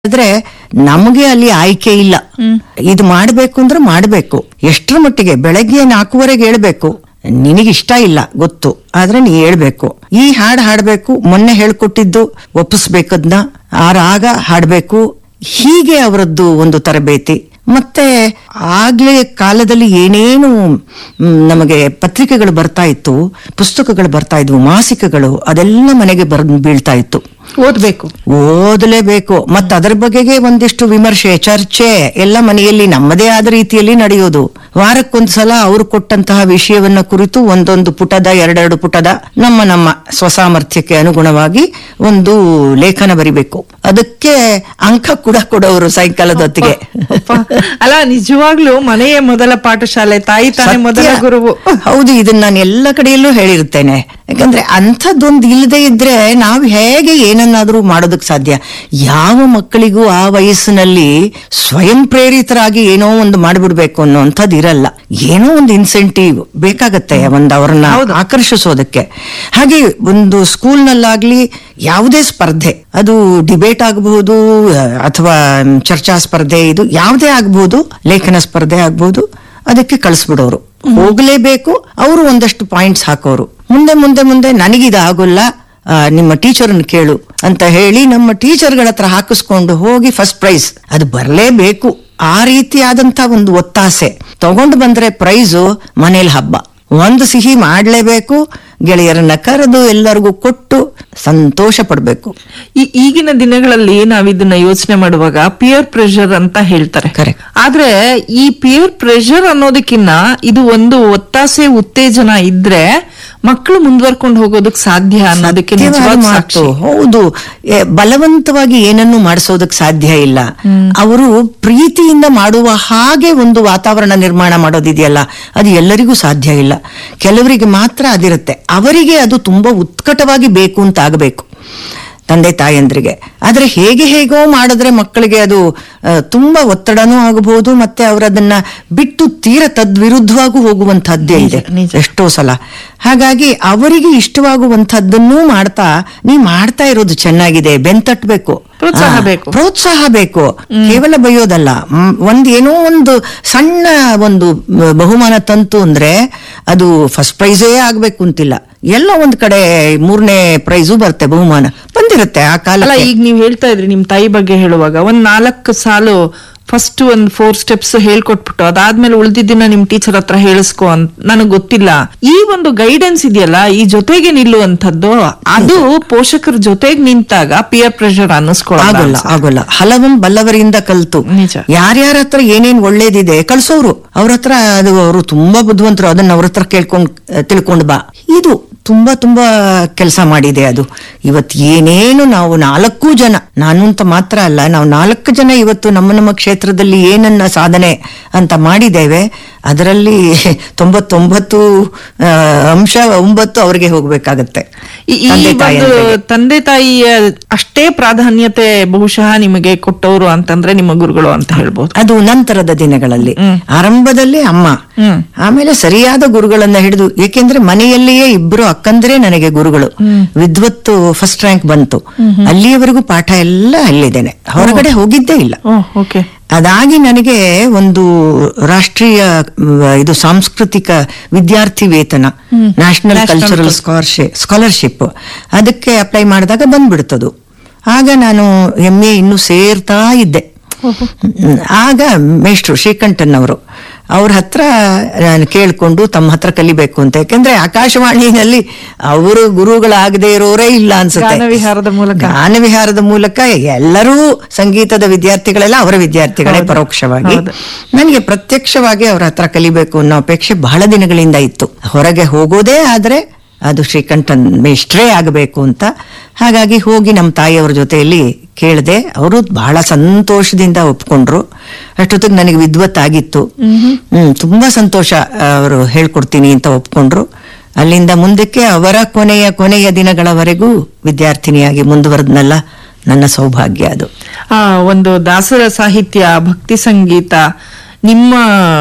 ಆದ್ರೆ ನಮಗೆ ಅಲ್ಲಿ ಆಯ್ಕೆ ಇಲ್ಲ ಇದು ಮಾಡ್ಬೇಕು ಅಂದ್ರೆ ಮಾಡ್ಬೇಕು ಎಷ್ಟರ ಮಟ್ಟಿಗೆ ಬೆಳಗ್ಗೆ ನಾಲ್ಕೂವರೆಗೆ ಹೇಳ್ಬೇಕು ನಿನಗಿಷ್ಟ ಇಲ್ಲ ಗೊತ್ತು ಆದ್ರೆ ನೀ ಹೇಳ್ಬೇಕು ಈ ಹಾಡ್ ಹಾಡ್ಬೇಕು ಮೊನ್ನೆ ಹೇಳ್ಕೊಟ್ಟಿದ್ದು ಒಪ್ಪಿಸ್ಬೇಕದ್ನ ಆ ರಾಗ ಹಾಡ್ಬೇಕು ಹೀಗೆ ಅವರದ್ದು ಒಂದು ತರಬೇತಿ ಮತ್ತೆ ಆಗ್ಲೇ ಕಾಲದಲ್ಲಿ ಏನೇನು ಮ್, ನಮಗೆ ಪತ್ರಿಕೆಗಳು ಬರ್ತಾ ಇತ್ತು ಪುಸ್ತಕಗಳು ಬರ್ತಾ ಇದ್ವು ಮಾಸಿಕಗಳು ಅದೆಲ್ಲ ಮನೆಗೆ ಬರ್ ಬೀಳ್ತಾ ಇತ್ತು ಓದ್ಬೇಕು ಓದಲೇಬೇಕು ಮತ್ತೆ ಅದರ ಬಗೆಗೆ ಒಂದಿಷ್ಟು ವಿಮರ್ಶೆ ಚರ್ಚೆ ಎಲ್ಲ ಮನೆಯಲ್ಲಿ ನಮ್ಮದೇ ಆದ ರೀತಿಯಲ್ಲಿ ನಡೆಯೋದು ವಾರಕ್ಕೊಂದ್ಸಲ ಅವರು ಕೊಟ್ಟಂತಹ ವಿಷಯವನ್ನ ಕುರಿತು ಒಂದೊಂದು ಪುಟದ ಎರಡೆರಡು ಪುಟದ ನಮ್ಮ ನಮ್ಮ ಸ್ವಸಾಮರ್ಥ್ಯಕ್ಕೆ ಅನುಗುಣವಾಗಿ ಒಂದು ಲೇಖನ ಬರಿಬೇಕು ಅದಕ್ಕೆ ಅಂಕ ಕೂಡ ಕೊಡೋರು ಸಾಯಂಕಾಲದ ಹೊತ್ತಿಗೆ ಅಪ್ಪ, ಅಲ್ಲ ನಿಜವಾಗ್ಲೂ ಮನೆಯೇ ಮೊದಲ ಪಾಠಶಾಲೆ ತಾಯಿ ತಾನೇ ಮೊದಲ ಸತ್ಯ. ಗುರುವು ಹೌದು ಇದನ್ನ ನಾನು ಎಲ್ಲ ಕಡೆಯಲ್ಲೂ ಹೇಳಿರುತ್ತೇನೆ ಯಾಕಂದ್ರೆ ಅಂಥದ್ದೊಂದು ಇಲ್ಲದೆ ಇದ್ರೆ ನಾವು ಹೇಗೆ ಏನನ್ನಾದ್ರೂ ಮಾಡೋದಕ್ಕೆ ಸಾಧ್ಯ ಯಾವ ಮಕ್ಕಳಿಗೂ ಆ ವಯಸ್ಸಿನಲ್ಲಿ ಸ್ವಯಂ ಪ್ರೇರಿತರಾಗಿ ಏನೋ ಒಂದು ಮಾಡಿಬಿಡ್ಬೇಕು ಅನ್ನೋಂಥದ್ದು ಇರಲ್ಲ ಏನೋ ಒಂದು ಇನ್ಸೆಂಟಿವ್ ಬೇಕಾಗತ್ತೆ ಒಂದು ಅವರನ್ನ ಆಕರ್ಷಿಸೋದಕ್ಕೆ ಹಾಗೆ ಒಂದು ಸ್ಕೂಲ್ನಲ್ಲಾಗ್ಲಿ ಯಾವುದೇ ಸ್ಪರ್ಧೆ ಅದು ಡಿಬೇಟ್ ಆಗಬಹುದು ಅಥವಾ ಚರ್ಚಾ ಸ್ಪರ್ಧೆ ಇದು ಯಾವುದೇ ಆಗಬಹುದು ಲೇಖನ ಸ್ಪರ್ಧೆ ಆಗ್ಬಹುದು ಅದಕ್ಕೆ ಕಳಿಸ್ಬಿಡೋರು ಹೋಗ್ಲೇಬೇಕು ಅವರು ಒಂದಷ್ಟು ಪಾಯಿಂಟ್ಸ್ ಹಾಕೋರು ಮುಂದೆ ಮುಂದೆ ಮುಂದೆ ನನಗಿದು ಆಗೋಲ್ಲ ಆ, ನಿಮ್ಮ ಟೀಚರ್ನ ಕೇಳು ಅಂತ ಹೇಳಿ ನಮ್ಮ ಟೀಚರ್ಗಳ ಹತ್ರ ಹಾಕಿಸ್ಕೊಂಡು ಹೋಗಿ ಫಸ್ಟ್ ಪ್ರೈಸ್ ಅದು ಬರಲೇಬೇಕು ಆ ರೀತಿಯಾದಂತ ಒಂದು ಒತ್ತಾಸೆ ತಗೊಂಡು ಬಂದ್ರೆ ಪ್ರೈಸು ಮನೇಲಿ ಹಬ್ಬ ಒಂದು ಸಿಹಿ ಮಾಡ್ಲೇಬೇಕು ಗೆಳೆಯರನ್ನ ಕರೆದು ಎಲ್ಲರಿಗೂ ಕೊಟ್ಟು ಸಂತೋಷ ಪಡ್ಬೇಕು ಈ ಈಗಿನ ದಿನಗಳಲ್ಲಿ ನಾವ್ ಇದನ್ನ ಯೋಚನೆ ಮಾಡುವಾಗ ಪಿಯರ್ ಪ್ರೆಷರ್ ಅಂತ ಹೇಳ್ತಾರೆ Correct. ಆದ್ರೆ ಈ ಪಿಯರ್ ಪ್ರೆಷರ್ ಅನ್ನೋದಕ್ಕಿನ್ನ ಇದು ಒಂದು ಒತ್ತಾಸೆ ಉತ್ತೇಜನ ಇದ್ರೆ ಮಕ್ಕಳು ಮುಂದುವರ್ಕೊಂಡು ಹೋಗೋದಕ್ ಸಾಧ್ಯ ಅನ್ನೋದಕ್ಕೆ ಸತ್ಯವಾದ ನಿಜವಾದ ಮಾತು ಸಾಕ್ಷಿ ಹೌದು ಎ, ಬಲವಂತವಾಗಿ ಏನನ್ನು ಮಾಡಿಸೋದಕ್ಕೆ ಸಾಧ್ಯ ಇಲ್ಲ ಅವರು ಪ್ರೀತಿಯಿಂದ ಮಾಡುವ ಹಾಗೆ ಒಂದು ವಾತಾವರಣ ನಿರ್ಮಾಣ ಮಾಡೋದಿದೆಯಲ್ಲ ಅದು ಎಲ್ಲರಿಗೂ ಸಾಧ್ಯ ಇಲ್ಲ ಕೆಲವರಿಗೆ ಮಾತ್ರ ಅದಿರುತ್ತೆ ಅವರಿಗೆ ಅದು ತುಂಬಾ ಉತ್ಕಟವಾಗಿ ಬೇಕು ಅಂತ ಆಗಬೇಕು ತಂದೆ ತಾಯಂದ್ರಿಗೆ ಆದ್ರೆ ಹೇಗೆ ಹೇಗೋ ಮಾಡಿದ್ರೆ ಮಕ್ಕಳಿಗೆ ಅದು ಆ, ತುಂಬಾ ಒತ್ತಡನೂ ಆಗಬಹುದು ಮತ್ತೆ ಅವರದನ್ನ ಬಿಟ್ಟು ತೀರ ತದ್ವಿರುದ್ಧವಾಗೂ ಹೋಗುವಂತಹದ್ದೇ ಇದೆ ನಿಜ. ಎಷ್ಟೋ ಸಲ ಹಾಗಾಗಿ ಅವರಿಗೆ ಇಷ್ಟವಾಗುವಂಥದ್ದನ್ನೂ ಮಾಡ್ತಾ ನೀ ಮಾಡ್ತಾ ಇರೋದು ಚೆನ್ನಾಗಿದೆ ಬೆಂತಟ್ಬೇಕು ಪ್ರೋತ್ಸಾಹ ಆ, ಬೇಕು. ಪ್ರೋತ್ಸಾಹ ಬೇಕು ಕೇವಲ ಬೈಯೋದಲ್ಲ ಮ್, ಒಂದ್ ಏನೋ ಒಂದು ಸಣ್ಣ ಒಂದು ಮ, ಬಹುಮಾನ ತಂತು ಅಂದ್ರೆ ಅದು ಫಸ್ಟ್ ಪ್ರೈಸೇ ಆಗ್ಬೇಕು ಅಂತಿಲ್ಲ ಎಲ್ಲೋ ಒಂದ್ ಕಡೆ ಮೂರನೇ ಪ್ರೈಸು ಬರುತ್ತೆ ಬಹುಮಾನ ಬಂದಿರುತ್ತೆ ಆ ಅಲ್ಲ ಕಾಲ ಈಗ ನೀವ್ ಹೇಳ್ತಾ ಇದ್ರಿ ನಿಮ್ ತಾಯಿ ಬಗ್ಗೆ ಹೇಳುವಾಗ ಒಂದ್ ನಾಲ್ಕು ಸಾಲು ಫಸ್ಟ್ ಒಂದ್ ಫೋರ್ ಸ್ಟೆಪ್ಸ್ ಹೇಳ್ಕೊಟ್ಬಿಟ್ಟು ಅದಾದ್ಮೇಲೆ ಉಳಿದಿದ್ದನ್ನ ನಿಮ್ ಟೀಚರ್ ಹತ್ರ ಹೇಳಿಸ್ಕೊ ಅಂತ ನನಗ್ ಗೊತ್ತಿಲ್ಲ ಈ ಒಂದು ಗೈಡೆನ್ಸ್ ಇದೆಯಲ್ಲ ಈ ಜೊತೆಗೆ ನಿಲ್ಲುವಂಥದ್ದು ಅದು ಪೋಷಕರ ಜೊತೆಗೆ ನಿಂತಾಗ ಪಿಯರ್ ಪ್ರೆಷರ್ ಅನ್ನಿಸ್ಕೊಳ್ಳಲ್ಲ ಆಗೋಲ್ಲ ಆಗೋಲ್ಲ ಹಲವು ಬಲ್ಲವರಿಂದ ಕಲ್ತು ನಿಜ. ಯಾರ್ಯಾರ ಹತ್ರ ಏನೇನ್ ಒಳ್ಳೇದಿದೆ ಕಳ್ಸೋರು ಅವ್ರ ಹತ್ರ ಅದು ಅವರು ತುಂಬಾ ಬುದ್ಧಿವಂತರು ಅದನ್ನ ಅವ್ರ ಹತ್ರ ಕೇಳ್ಕೊಂಡ್ ತಿಳ್ಕೊಂಡ್ ಬಾ ಇದು ತುಂಬಾ ತುಂಬಾ ಕೆಲಸ ಮಾಡಿದೆ ಅದು ಇವತ್ತು ಏನೇನು ನಾವು ನಾಲ್ಕು ಜನ ನಾನು ಅಂತ ಮಾತ್ರ ಅಲ್ಲ ನಾವು ನಾಲ್ಕು ಜನ ಇವತ್ತು ನಮ್ಮ ನಮ್ಮ ಕ್ಷೇತ್ರದಲ್ಲಿ ಏನನ್ನ ಸಾಧನೆ ಅಂತ ಮಾಡಿದ್ದೇವೆ ಅದರಲ್ಲಿ ತೊಂಬತ್ತೊಂಬತ್ತು ಆ, ಅಂಶ ಒಂಬತ್ತು ಅವ್ರಿಗೆ ಹೋಗ್ಬೇಕಾಗತ್ತೆ ಈ ಈ ತಂದೆ ಒಂದು ತಾಯಿಯಂದ್ರಿಗೆ. ತಂದೆ ತಾಯಿಯ ಅಷ್ಟೇ ಪ್ರಾಧಾನ್ಯತೆ ಬಹುಶಃ ನಿಮಗೆ ಕೊಟ್ಟವರು ಅಂತಂದ್ರೆ ನಿಮ್ಮ ಗುರುಗಳು ಅಂತ ಹೇಳ್ಬೋದು ಅದು ನಂತರದ ದಿನಗಳಲ್ಲಿ ಆರಂಭದಲ್ಲಿ ಅಮ್ಮ ಆಮೇಲೆ ಸರಿಯಾದ ಗುರುಗಳನ್ನ ಹಿಡಿದು ಏಕೆಂದ್ರೆ ಮನೆಯಲ್ಲಿಯೇ ಇಬ್ರು ಅಕ್ಕಂದ್ರೆ ನನಗೆ ಗುರುಗಳು ವಿದ್ವತ್ತು ಫಸ್ಟ್ ರ್ಯಾಂಕ್ ಬಂತು ಅಲ್ಲಿಯವರೆಗೂ ಪಾಠ ಎಲ್ಲ ಅಲ್ಲಿದ್ದೇನೆ ಹೊರಗಡೆ ಹೋಗಿದ್ದೇ ಇಲ್ಲ ಓಕೆ ಅದಾಗಿ ನನಗೆ ಒಂದು ರಾಷ್ಟ್ರೀಯ ಮ್, ಇದು ಸಾಂಸ್ಕೃತಿಕ ವಿದ್ಯಾರ್ಥಿ ವೇತನ ನ್ಯಾಷನಲ್ ಕಲ್ಚರಲ್ ಸ್ಕಾಲರ್ಶಿಪ್ ಸ್ಕಾಲರ್ಶಿಪ್ ಅದಕ್ಕೆ ಅಪ್ಲೈ ಮಾಡಿದಾಗ ಬಂದ್ಬಿಡ್ತದು ಆಗ ನಾನು ಎಂ ಎ ಇನ್ನು ಸೇರ್ತಾ ಇದ್ದೆ ಹ್ಮ್. ಆಗ ಮೇಷ್ಟ್ರು ಶ್ರೀಕಂಠನ್ ಅವರು ಅವ್ರ ಹತ್ರ ನಾನು ಕೇಳ್ಕೊಂಡು ತಮ್ಮ ಹತ್ರ ಕಲಿಬೇಕು ಅಂತ ಯಾಕಂದ್ರೆ ಆಕಾಶವಾಣಿನಲ್ಲಿ ಅವರು ಗುರುಗಳಾಗದೇ ಇರೋರೇ ಇಲ್ಲ ಅನ್ಸುತ್ತೆ ಗಾನವಿಹಾರದ ಮೂಲಕ. ಗಾನವಿಹಾರದ ಮೂಲಕ ಎಲ್ಲರೂ ಸಂಗೀತದ ವಿದ್ಯಾರ್ಥಿಗಳೆಲ್ಲ ಅವರ ವಿದ್ಯಾರ್ಥಿಗಳೇ ಪರೋಕ್ಷವಾಗಿ ಹೌದು. ನನಗೆ ಪ್ರತ್ಯಕ್ಷವಾಗಿ ಅವ್ರ ಹತ್ರ ಕಲಿಬೇಕು ಅನ್ನೋ ಅಪೇಕ್ಷೆ ಬಹಳ ದಿನಗಳಿಂದ ಇತ್ತು ಹೊರಗೆ ಹೋಗೋದೇ ಆದ್ರೆ ಅದು ಶ್ರೀಕಂಠನ್ ಮೇಷ್ಟ್ರೇ ಆಗಬೇಕು ಅಂತ ಹಾಗಾಗಿ ಹೋಗಿ ನಮ್ಮ ತಾಯಿಯವ್ರ ಜೊತೆಯಲ್ಲಿ ಕೇಳಿದೆ ಅವರು ಬಹಳ ಸಂತೋಷದಿಂದ ಒಪ್ಕೊಂಡ್ರು ಅಷ್ಟೊತ್ತಿಗೆ ನನಗೆ ವಿದ್ವತ್ತಾಗಿತ್ತು ಹ್ಮ್ ತುಂಬಾ ಸಂತೋಷ ಅವರು ಹೇಳ್ಕೊಡ್ತೀನಿ ಅಂತ ಒಪ್ಕೊಂಡ್ರು ಅಲ್ಲಿಂದ ಮುಂದಕ್ಕೆ ಅವರ ಕೊನೆಯ ಕೊನೆಯ ದಿನಗಳವರೆಗೂ ವಿದ್ಯಾರ್ಥಿನಿಯಾಗಿ ಮುಂದುವರೆದ್ನಲ್ಲ ನನ್ನ ಸೌಭಾಗ್ಯ ಅದು ಆ ಒಂದು ದಾಸರ ಸಾಹಿತ್ಯ ಭಕ್ತಿ ಸಂಗೀತ ನಿಮ್ಮ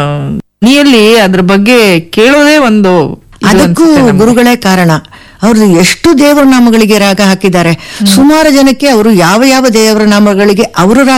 ನಿಯಲ್ಲಿ ಅದ್ರ ಬಗ್ಗೆ ಕೇಳೋದೇ ಒಂದು ಇದು ಅದಕ್ಕೂ ಅನ್ಸುತ್ತೆ ನಮ್ಗೆ. ಗುರುಗಳೇ ಕಾರಣ ಅವ್ರದ್ದು ಎಷ್ಟು ದೇವರ ನಾಮಗಳಿಗೆ ರಾಗ ಹಾಕಿದ್ದಾರೆ ಸುಮಾರು ಜನಕ್ಕೆ ಅವರು ಯಾವ ಯಾವ ದೇವರ ನಾಮಗಳಿಗೆ ಅವರು ರಾಗ